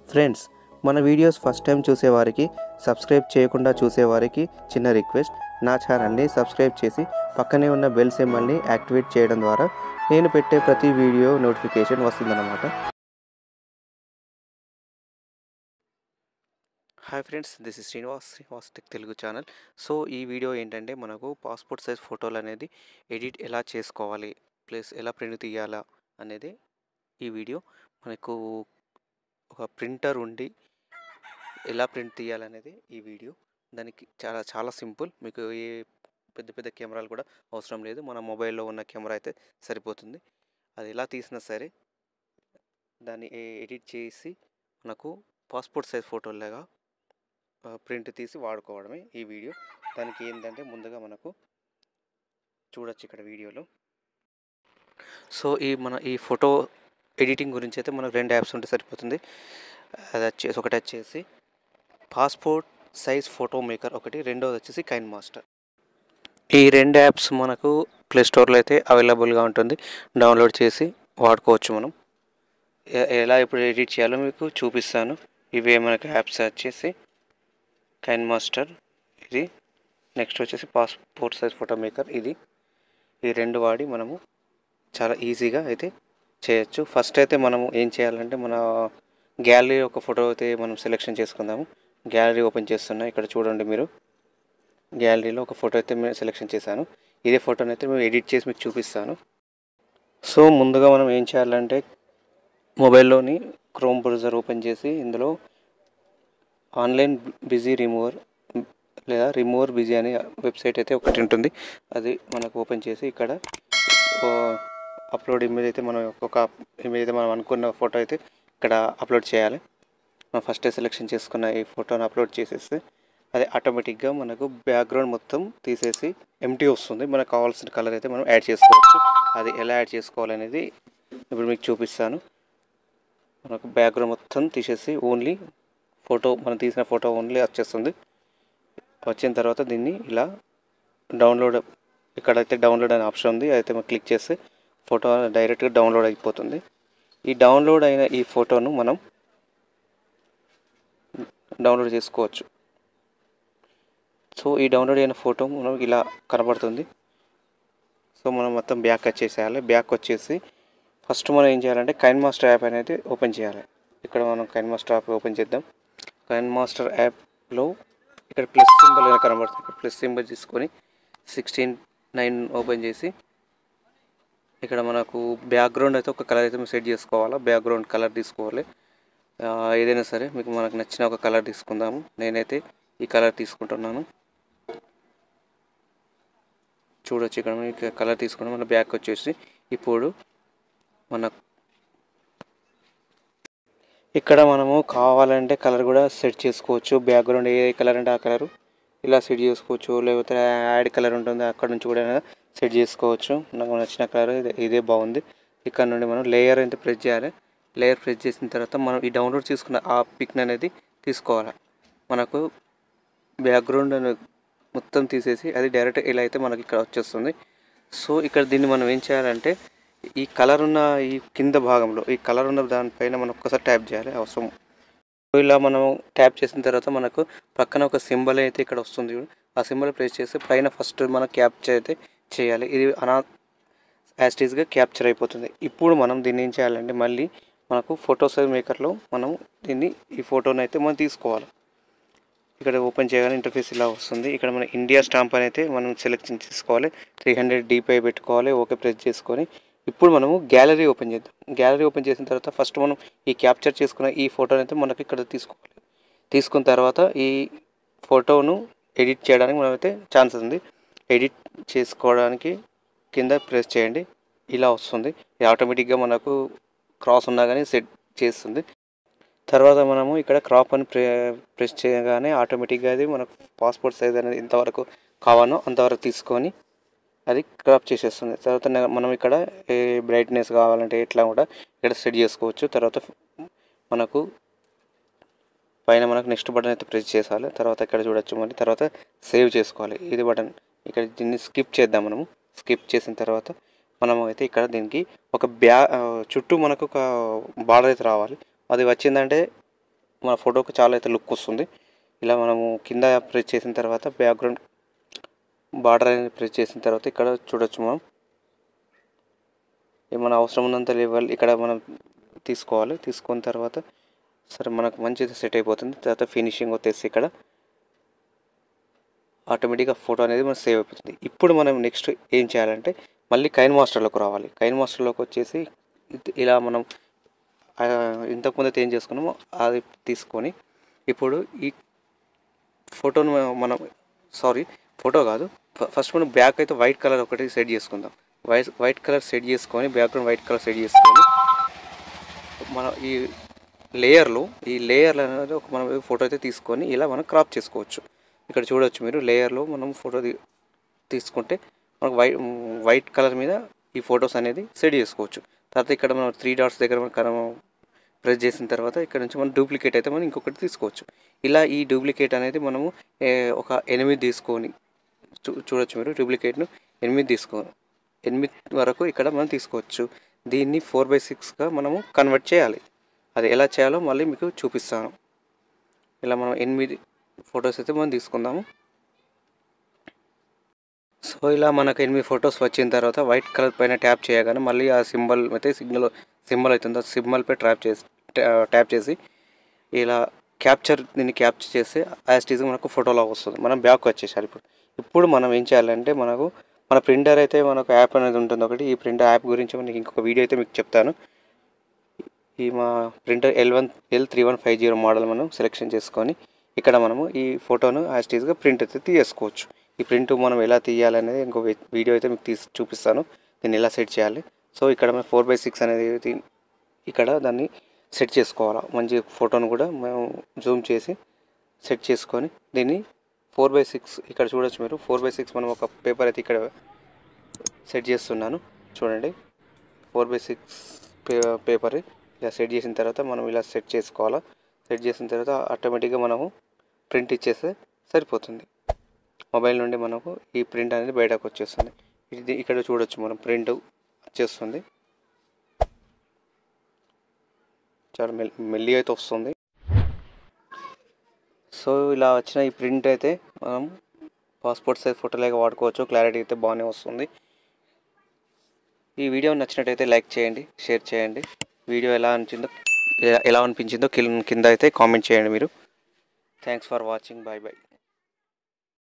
Friends మన videos first time చూసేవారికి subscribe చేయకుండా చూసేవారికి చిన్న రిక్వెస్ట్ నా ఛానల్ని సబ్స్క్రైబ్ చేసి పక్కనే ఉన్న బెల్ సింబల్ని యాక్టివేట్ చేయడం ద్వారా నేను పెట్టే ప్రతి వీడియో నోటిఫికేషన్ వస్తుందన్నమాట hi friends this is Srinivas Srinivas tech Telugu channel so ఈ వీడియో ఏంటంటే మనకు పాస్పోర్ట్ సైజ్ ఫోటోలు అనేది ఎడిట్ ఎలా చేసుకోవాలి ప్లస్ ఎలా ప్రింట్ తీయాలా అనేది ఈ వీడియో మనకు ఒక ప్రింటర్ ఉండి ఎలా ప్రింట్ తీయాలనేది ఈ వీడియో దానికి చాలా చాలా సింపుల్ మీకు ఏ పెద్ద పెద్ద కెమెరాలు కూడా అవసరం లేదు మన మొబైల్లో ఉన్న కెమెరా అయితే సరిపోతుంది అది ఎలా తీసినా సరే దాన్ని ఎడిట్ చేసి మనకు పాస్పోర్ట్ సైజ్ ఫోటోలాగా ప్రింట్ తీసి వాడుకోవడమే ఈ వీడియో దానికి ఏంటంటే ముందుగా మనకు చూడొచ్చు ఇక్కడ వీడియోలో సో ఈ మన ఈ ఫోటో ఎడిటింగ్ గురించి అయితే మనకు రెండు యాప్స్ ఉంటే సరిపోతుంది అది వచ్చేసి ఒకటి వచ్చేసి పాస్పోర్ట్ సైజ్ ఫోటో మేకర్ ఒకటి రెండోది వచ్చేసి కైన్ మాస్టర్ ఈ రెండు యాప్స్ మనకు ప్లే స్టోర్లో అయితే అవైలబుల్గా ఉంటుంది డౌన్లోడ్ చేసి వాడుకోవచ్చు మనం ఎ- ఎలా ఇప్పుడు ఎడిట్ చేయాలో మీకు చూపిస్తాను ఇవే మనకు యాప్స్ వచ్చేసి కైన్ మాస్టర్ ఇది నెక్స్ట్ వచ్చేసి పాస్పోర్ట్ సైజ్ ఫోటో మేకర్ ఇది ఈ రెండు వాడి మనము చాలా ఈజీగా అయితే చేయొచ్చు ఫస్ట్ అయితే మనము ఏం చేయాలంటే మన గ్యాలరీ ఒక ఫోటో అయితే మనం సెలెక్షన్ చేసుకుందాము గ్యాలరీ ఓపెన్ చేస్తున్నా ఇక్కడ చూడండి మీరు గ్యాలరీలో ఒక ఫోటో అయితే నేను సెలెక్షన్ చేశాను ఇదే ఫోటోని అయితే మేము ఎడిట్ చేసి మీకు చూపిస్తాను సో ముందుగా మనం ఏం చేయాలంటే మొబైల్లోని క్రోమ్ బ్రౌజర్ ఓపెన్ చేసి ఇందులో ఆన్లైన్ బిజీ రిమూవర్ లేదా రిమూవర్ బిజీ అనే వెబ్సైట్ అయితే ఒకటి ఉంటుంది అది మనకు ఓపెన్ చేసి ఇక్కడ అప్లోడ్ ఇమేజ్ అయితే మనం ఒక ఇమేజ్ అయితే మనం అనుకున్న ఫోటో అయితే ఇక్కడ అప్లోడ్ చేయాలి మనం ఫస్ట్ సెలెక్షన్ చేసుకున్న ఈ ఫోటోని అప్లోడ్ చేసేస్తే అది ఆటోమేటిక్గా మనకు బ్యాక్గ్రౌండ్ మొత్తం తీసేసి ఎంటీ వస్తుంది మనకు కావాల్సిన కలర్ అయితే మనం యాడ్ చేసుకోవచ్చు అది ఎలా యాడ్ చేసుకోవాలనేది ఇప్పుడు మీకు చూపిస్తాను మనకు బ్యాక్గ్రౌండ్ మొత్తం తీసేసి ఓన్లీ ఫోటో మనం తీసిన ఫోటో ఓన్లీ వచ్చేస్తుంది వచ్చిన తర్వాత దీన్ని ఇలా డౌన్లోడ్ ఇక్కడైతే డౌన్లోడ్ అనే ఆప్షన్ ఉంది అయితే మనం క్లిక్ చేస్తే ఫోటో డైరెక్ట్గా డౌన్లోడ్ అయిపోతుంది ఈ డౌన్లోడ్ అయిన ఈ ఫోటోను మనం డౌన్లోడ్ చేసుకోవచ్చు సో ఈ డౌన్లోడ్ అయిన ఫోటో మనం ఇలా కనబడుతుంది సో మనం మొత్తం బ్యాక్ వచ్చేసేయాలి బ్యాక్ వచ్చేసి ఫస్ట్ మనం ఏం చేయాలంటే కైన్ మాస్టర్ యాప్ అనేది ఓపెన్ చేయాలి ఇక్కడ మనం కైన్ మాస్టర్ యాప్ ఓపెన్ చేద్దాం కైన్ మాస్టర్ యాప్లో ఇక్కడ ప్లస్ సింబల్ అనేది కనబడుతుంది ఇక్కడ ప్లస్ సింబల్ తీసుకొని సిక్స్టీన్ నైన్ ఓపెన్ చేసి ఇక్కడ మనకు బ్యాక్గ్రౌండ్ అయితే ఒక కలర్ అయితే మేము సెట్ చేసుకోవాలా బ్యాక్గ్రౌండ్ కలర్ తీసుకోవాలి ఆ, ఏదైనా సరే మీకు మనకు నచ్చిన ఒక కలర్ తీసుకుందాము నేనైతే ఈ కలర్ తీసుకుంటున్నాను చూడొచ్చు ఇక్కడ మనకి కలర్ తీసుకుని మన బ్యాక్ వచ్చేసి ఇప్పుడు మన ఇక్కడ మనము కావాలంటే కలర్ కూడా సెట్ చేసుకోవచ్చు బ్యాక్గ్రౌండ్ ఏ కలర్ అంటే ఆ కలర్ ఇలా సెట్ చేసుకోవచ్చు లేకపోతే యాడ్ కలర్ ఉంటుంది అక్కడ నుంచి కూడా సెట్ చేసుకోవచ్చు నాకు నచ్చిన కలర్ ఇదే ఇదే బాగుంది ఇక్కడ నుండి మనం లేయర్ అయితే ప్రెస్ చేయాలి లేయర్ ప్రెస్ చేసిన తర్వాత మనం ఈ డౌన్లోడ్ చేసుకున్న ఆ పిక్ అనేది తీసుకోవాలి మనకు బ్యాక్గ్రౌండ్ మొత్తం తీసేసి అది డైరెక్ట్ ఇలా అయితే మనకి ఇక్కడ వచ్చేస్తుంది సో ఇక్కడ దీన్ని మనం ఏం చేయాలంటే ఈ కలర్ ఉన్న ఈ కింద భాగంలో ఈ కలర్ ఉన్న దానిపైన మనం ఒక్కసారి ట్యాప్ చేయాలి అవసరం సో ఇలా మనం ట్యాప్ చేసిన తర్వాత మనకు పక్కన ఒక సింబల్ అయితే ఇక్కడ వస్తుంది చూడు. ఆ సింబల్ ప్రెస్ చేసి పైన ఫస్ట్ మనం క్యాప్చర్ అయితే చేయాలి ఇది అనా యాస్టీస్గా క్యాప్చర్ అయిపోతుంది ఇప్పుడు మనం దీన్ని ఏం చేయాలంటే మళ్ళీ మనకు ఫోటో సైజ్ మేకర్లో మనం దీన్ని ఈ ఫోటోని అయితే మనం తీసుకోవాలి ఇక్కడ ఓపెన్ చేయగానే ఇంటర్ఫేస్ ఇలా వస్తుంది ఇక్కడ మన ఇండియా స్టాంప్ అని అయితే మనం సెలెక్షన్ చేసుకోవాలి త్రీ హండ్రెడ్ డీపై పెట్టుకోవాలి ఓకే ప్రెస్ చేసుకొని ఇప్పుడు మనము గ్యాలరీ ఓపెన్ చేద్దాం గ్యాలరీ ఓపెన్ చేసిన తర్వాత ఫస్ట్ మనం ఈ క్యాప్చర్ చేసుకున్న ఈ ఫోటోని అయితే మనకి ఇక్కడ తీసుకోవాలి తీసుకున్న తర్వాత ఈ ఫోటోను ఎడిట్ చేయడానికి మనమైతే ఛాన్స్ ఉంది ఎడిట్ చేసుకోవడానికి కింద ప్రెస్ చేయండి ఇలా వస్తుంది ఇది ఆటోమేటిక్గా మనకు క్రాస్ ఉన్నా కానీ సెట్ చేస్తుంది తర్వాత మనము ఇక్కడ క్రాప్ అని ప్రె ప్రెస్ చేయగానే ఆటోమేటిక్గా అది మనకు పాస్పోర్ట్ సైజ్ అనేది ఎంతవరకు కావాలో అంతవరకు తీసుకొని అది క్రాప్ చేసేస్తుంది తర్వాత న- మనం ఇక్కడ ఏ బ్రైట్నెస్ కావాలంటే ఇట్లా కూడా ఇక్కడ సెట్ చేసుకోవచ్చు తర్వాత మనకు పైన మనకు నెక్స్ట్ బటన్ అయితే ప్రెస్ చేసాలి తర్వాత ఇక్కడ చూడొచ్చు మరి తర్వాత సేవ్ చేసుకోవాలి ఇది బటన్ ఇక్కడ దీన్ని స్కిప్ చేద్దాం మనము స్కిప్ చేసిన తర్వాత మనం అయితే ఇక్కడ దీనికి ఒక బ్యా ఆ, చుట్టూ మనకు ఒక బార్డర్ అయితే రావాలి అది వచ్చిందంటే మన ఫోటోకి చాలా అయితే లుక్ వస్తుంది ఇలా మనము కింద ప్రెస్ చేసిన తర్వాత బ్యాక్గ్రౌండ్ బార్డర్ అనేది ప్రెస్ చేసిన తర్వాత ఇక్కడ చూడొచ్చు మనం మన అవసరం ఉన్నంత లెవెల్ ఇక్కడ మనం తీసుకోవాలి తీసుకున్న తర్వాత సరే మనకు మంచిది సెట్ అయిపోతుంది తర్వాత ఫినిషింగ్ వచ్చేసి ఇక్కడ ఆటోమేటిక్గా ఫోటో అనేది మనకు సేవ్ అయిపోతుంది ఇప్పుడు మనం నెక్స్ట్ ఏం చేయాలంటే మళ్ళీ కైన్ మాస్టర్లోకి రావాలి కైన్ మాస్టర్లోకి వచ్చేసి ఇది- ఇలా మనం ఆ, ఇంతకుముందు అయితే ఏం చేసుకున్నామో అది తీసుకొని ఇప్పుడు ఈ ఫోటోను మనం సారీ ఫోటో కాదు ఫ- ఫస్ట్ మనం బ్యాక్ అయితే వైట్ కలర్ ఒకటి సెట్ చేసుకుందాం వైట్ వైట్ కలర్ సెట్ చేసుకొని బ్యాక్గ్రౌండ్ వైట్ కలర్ సెట్ చేసుకొని మనం ఈ లేయర్లో ఈ లేయర్లు అనేది ఒక మనం ఫోటో అయితే తీసుకొని ఇలా మనం క్రాప్ చేసుకోవచ్చు ఇక్కడ చూడొచ్చు మీరు లేయర్లో మనం ఫోటో తీ- తీసుకుంటే మనకు వైట్ వైట్ కలర్ మీద ఈ ఫొటోస్ అనేది సెట్ చేసుకోవచ్చు తర్వాత ఇక్కడ మనం త్రీ డాట్స్ దగ్గర మనం ప్రెస్ చేసిన తర్వాత ఇక్కడ నుంచి మనం డూప్లికేట్ అయితే మనం ఇంకొకటి తీసుకోవచ్చు ఇలా ఈ డూప్లికేట్ అనేది మనము ఏ, ఒక ఎనిమిది తీసుకొని చూ చూడొచ్చు మీరు డూప్లికేట్ను ఎనిమిది తీసుకో ఎనిమిది వరకు ఇక్కడ మనం తీసుకోవచ్చు దీన్ని ఫోర్ బై సిక్స్గా మనము కన్వర్ట్ చేయాలి అది ఎలా చేయాలో మళ్ళీ మీకు చూపిస్తాను ఇలా మనం ఎనిమిది ఫొటోస్ అయితే మనం తీసుకుందాము సో ఇలా మనకు ఎనిమిది ఫొటోస్ వచ్చిన తర్వాత వైట్ కలర్ పైన ట్యాప్ చేయగానే మళ్ళీ ఆ సింబల్ అయితే సిగ్నల్ సింబల్ అవుతుంది ఆ సింబల్పై ట్యాప్ చేసి ట్యాప్ చేసి ఇలా క్యాప్చర్ దీన్ని క్యాప్చర్ చేస్తే యాస్టీజ్ మనకు ఫోటోలా వస్తుంది మనం బ్యాక్ వచ్చేసారి ఇప్పుడు ఇప్పుడు మనం ఏం చేయాలంటే మనకు మన ప్రింటర్ అయితే మనకు యాప్ అనేది ఉంటుంది ఒకటి ఈ ప్రింటర్ యాప్ గురించి మనకి ఇంకొక వీడియో అయితే మీకు చెప్తాను ఈ మా printer L one L three one five zero model మనం సెలెక్షన్ చేసుకొని ఇక్కడ మనము ఈ ఫోటోను యాస్టీజ్గా ప్రింట్ అయితే తీసుకోవచ్చు ఈ ప్రింట్ మనం ఎలా తీయాలనేది ఇంకో వి- వీడియో అయితే మీకు తీసి చూపిస్తాను దీన్ని ఎలా సెట్ చేయాలి సో ఇక్కడ మనం ఫోర్ బై సిక్స్ అనేది తీ- ఇక్కడ దాన్ని సెట్ చేసుకోవాలి మంచి ఫోటోను కూడా మేము జూమ్ చేసి సెట్ చేసుకొని దీన్ని ఫోర్ బై సిక్స్ ఇక్కడ చూడొచ్చు మీరు ఫోర్ బై సిక్స్ మనం ఒక పేపర్ అయితే ఇక్కడ సెట్ చేస్తున్నాను చూడండి ఫోర్ బై సిక్స్ పే పేపర్ ఇలా సెట్ చేసిన తర్వాత మనం ఇలా సెట్ చేసుకోవాలా సెట్ చేసిన తర్వాత ఆటోమేటిక్గా మనము ప్రింట్ ఇచ్చేస్తే సరిపోతుంది మొబైల్ నుండి మనకు ఈ ప్రింట్ అనేది బయటకు వచ్చేస్తుంది ఇది ఇక్కడ చూడొచ్చు మనం ప్రింట్ వచ్చేస్తుంది చాలా మెల్ మెల్లిగా అయితే వస్తుంది సో ఇలా వచ్చిన ఈ ప్రింట్ అయితే మనం పాస్పోర్ట్ సైజ్ ఫోటోలాగా వాడుకోవచ్చు క్లారిటీ అయితే బాగానే వస్తుంది ఈ వీడియో నచ్చినట్టయితే లైక్ చేయండి షేర్ చేయండి వీడియో ఎలా అనిపించిందో ఎలా- ఎలా అనిపించిందో కింద కింద అయితే కామెంట్ చేయండి మీరు thanks for watching bye bye